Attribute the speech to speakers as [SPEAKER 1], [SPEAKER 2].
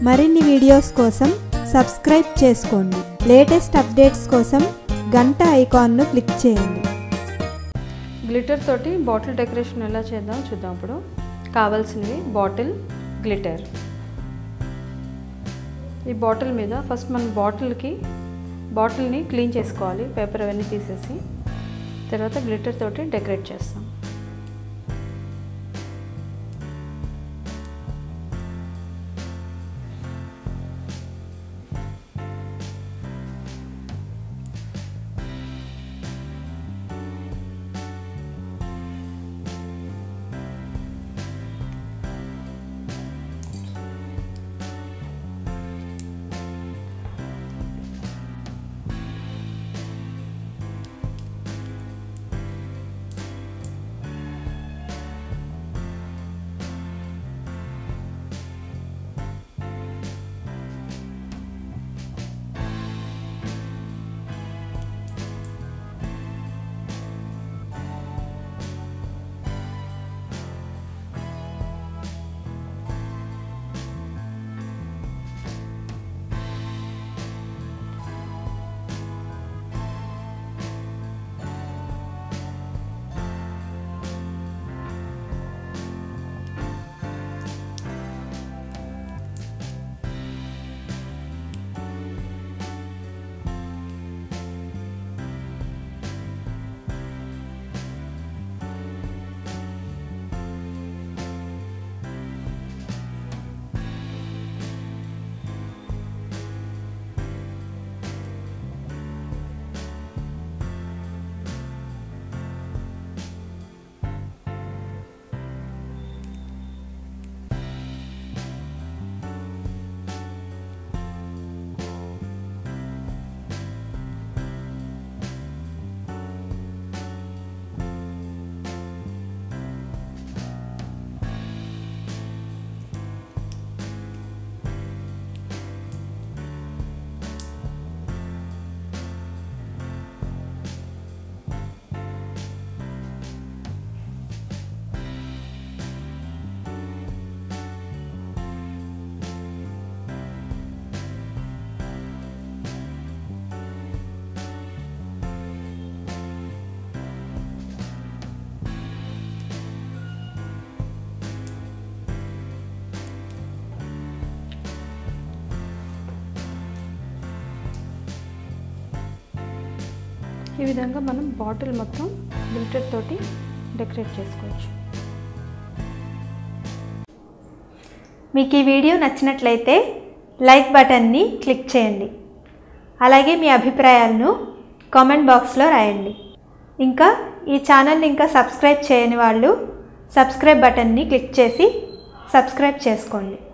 [SPEAKER 1] మరిన్ని వీడియోస్ కోసం సబ్స్క్రైబ్ చేసుకోండి లేటెస్ట్ అప్డేట్స్ కోసం గంట ఐకాన్ను క్లిక్ చేయండి
[SPEAKER 2] గ్లిటర్ తోటి బాటిల్ డెకరేషన్ ఎలా చేద్దాం చూద్దాం ఇప్పుడు కావాల్సినవి బాటిల్ గ్లిటర్ ఈ బాటిల్ మీద ఫస్ట్ మనం బాటిల్కి బాటిల్ని క్లీన్ చేసుకోవాలి పేపర్ అవన్నీ తీసేసి తర్వాత గ్లిటర్ తోటి డెకరేట్ చేస్తాం ఈ విధంగా మనం బాటిల్ మొత్తం గ్లిటర్ తోటి డెకరేట్ చేసుకోవచ్చు
[SPEAKER 1] మీకు ఈ వీడియో నచ్చినట్లయితే లైక్ బటన్ని క్లిక్ చేయండి అలాగే మీ అభిప్రాయాలను కామెంట్ బాక్స్లో రాయండి ఇంకా ఈ ఛానల్ని ఇంకా సబ్స్క్రైబ్ చేయని వాళ్ళు సబ్స్క్రైబ్ బటన్ని క్లిక్ చేసి సబ్స్క్రైబ్ చేసుకోండి